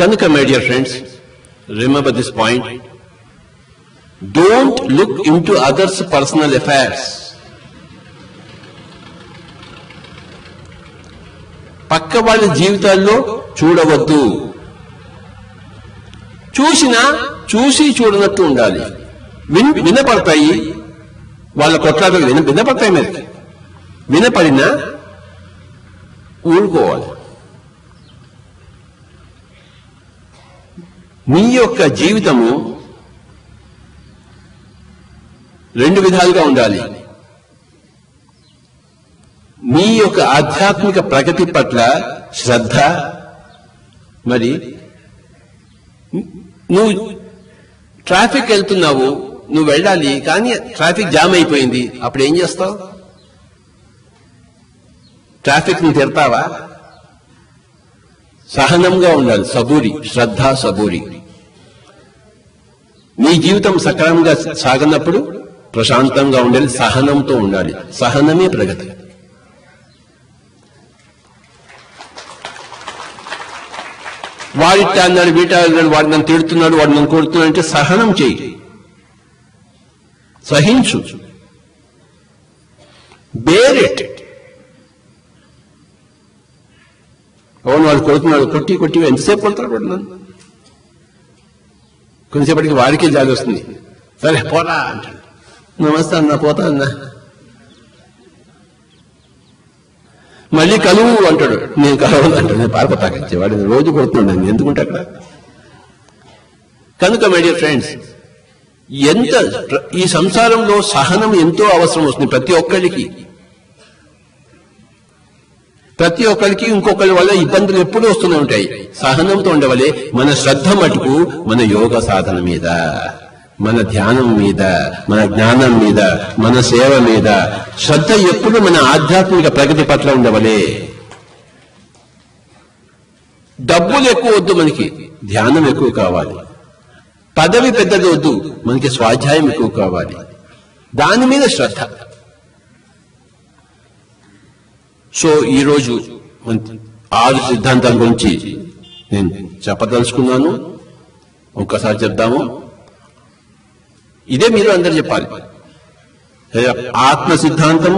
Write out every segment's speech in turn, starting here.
కనుక my dear friends remember this point don't look into others personal affairs పక్క వాళ్ళ జీవితాల్లో చూడవద్దు చూసినా చూసి చూడనట్టు ఉండాలి విన్ వినపడతాయి వాళ్ళ కొట్లాటలు విన వినపడతాయి మరి వినపడినా ఊరుకోవాలి మీ యొక్క జీవితము రెండు విధాలుగా ఉండాలి మీ యొక్క ఆధ్యాత్మిక ప్రగతి పట్ల శ్రద్ధ మరి నువ్వు ట్రాఫిక్ వెళ్తున్నావు నువ్వు వెళ్ళాలి కానీ ట్రాఫిక్ జామ్ అయిపోయింది అప్పుడు ఏం చేస్తావు ట్రాఫిక్ ని తిడతావా సహనంగా ఉండాలి సబూరి శ్రద్ధ సబూరి మీ జీవితం సక్రమంగా సాగనప్పుడు ప్రశాంతంగా ఉండాలి సహనంతో ఉండాలి సహనమే ప్రగతి వాడిట్ట అన్నాడు వీట అన్నాడు వాడు నన్ను తిడుతున్నాడు వాడు నన్ను కొడుతున్నాడు అంటే సహనం చేయి సహించు బేరెట్ అవును వాడు కొడుతున్నాడు కొట్టి కొట్టి ఎంతసేపు కొడతాడు వాడు నన్ను కొంతసేపటికి వాడికే జాలి వస్తుంది సరే పోరా అంటాడు నమస్తే అన్న పోతా అన్నా మళ్ళీ కలువు అంటాడు నేను కలవను అంటాడు నేను పారిపోతాకచ్చే వాడు రోజు కొడుతున్నాడు నేను ఎందుకుంటే అక్కడ కనుక మై డియర్ ఫ్రెండ్స్ ఎంత ఈ సంసారంలో సహనం ఎంతో అవసరం వస్తుంది ప్రతి ఒక్కరికి ప్రతి ఒక్కరికి ఇంకొకరి వల్ల ఇబ్బందులు ఎప్పుడూ వస్తూనే ఉంటాయి సహనంతో ఉండవలే మన శ్రద్ధ మటుకు మన యోగ సాధన మీద మన ధ్యానం మీద మన జ్ఞానం మీద మన సేవ మీద శ్రద్ధ ఎప్పుడు మన ఆధ్యాత్మిక ప్రగతి పట్ల ఉండవలే డబ్బులు ఎక్కువ వద్దు మనకి ధ్యానం ఎక్కువ కావాలి పదవి పెద్దది వద్దు మనకి స్వాధ్యాయం ఎక్కువ కావాలి దాని మీద శ్రద్ధ సో ఈరోజు మన ఆరు సిద్ధాంతాల గురించి నేను చెప్పదలుచుకున్నాను ఒక్కసారి చెప్దాము ఇదే మీరు అందరు చెప్పాలి ఆత్మ సిద్ధాంతము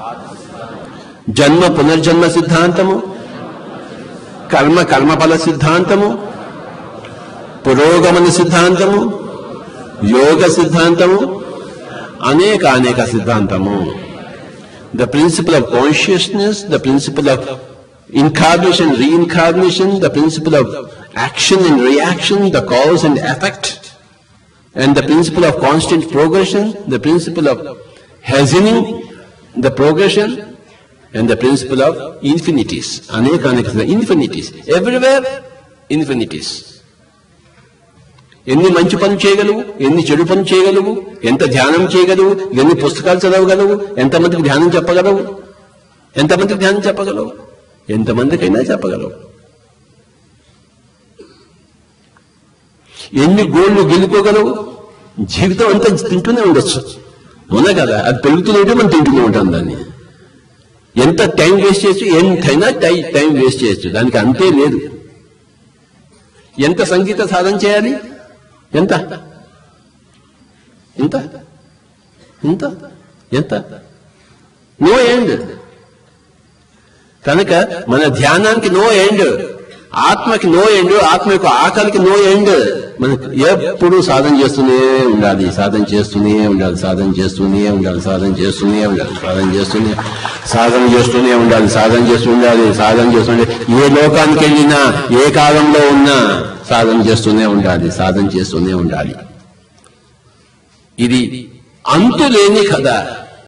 జన్మ పునర్జన్మ సిద్ధాంతము కర్మ కర్మఫల సిద్ధాంతము పురోగమన సిద్ధాంతము యోగ సిద్ధాంతము అనేక అనేక సిద్ధాంతము the principle of consciousness, the principle of incarnation, reincarnation, the principle of action and reaction, the cause and effect, and the principle of constant progression, the principle of hastening the progression, and the principle of infinities. Aneka, aneka, infinities. Everywhere, infinities. ఎన్ని మంచి పనులు చేయగలవు ఎన్ని చెడు పనులు చేయగలవు ఎంత ధ్యానం చేయగలవు ఎన్ని పుస్తకాలు చదవగలవు ఎంతమందికి ధ్యానం చెప్పగలవు ఎంతమందికి ధ్యానం చెప్పగలవు ఎంతమందికైనా చెప్పగలవు ఎన్ని గోళ్లు గెలుకోగలవు జీవితం అంతా తింటూనే ఉండొచ్చు అవునా కదా అది పెరుగుతూనే మనం తింటూనే ఉంటాం దాన్ని ఎంత టైం వేస్ట్ చేయొచ్చు ఎంతైనా టై టైం వేస్ట్ చేయొచ్చు దానికి అంతే లేదు ఎంత సంగీత సాధన చేయాలి ఎంత ఎంత ఎంత ఎంత నో ఎండ్ కనుక మన ధ్యానానికి నో ఎండ్ ఆత్మకి నో ఎండ్ ఆత్మ యొక్క ఆకలికి నో ఎండ్ మనకు ఎప్పుడు సాధన చేస్తూనే ఉండాలి సాధన చేస్తూనే ఉండాలి సాధన చేస్తూనే ఉండాలి సాధన చేస్తూనే ఉండాలి సాధన చేస్తూనే సాధన చేస్తూనే ఉండాలి సాధన చేస్తూ ఉండాలి సాధన చేస్తుండే ఏ లోకానికి వెళ్ళినా ఏ కాలంలో ఉన్నా సాధన చేస్తూనే ఉండాలి సాధన చేస్తూనే ఉండాలి ఇది అంతులేని కథ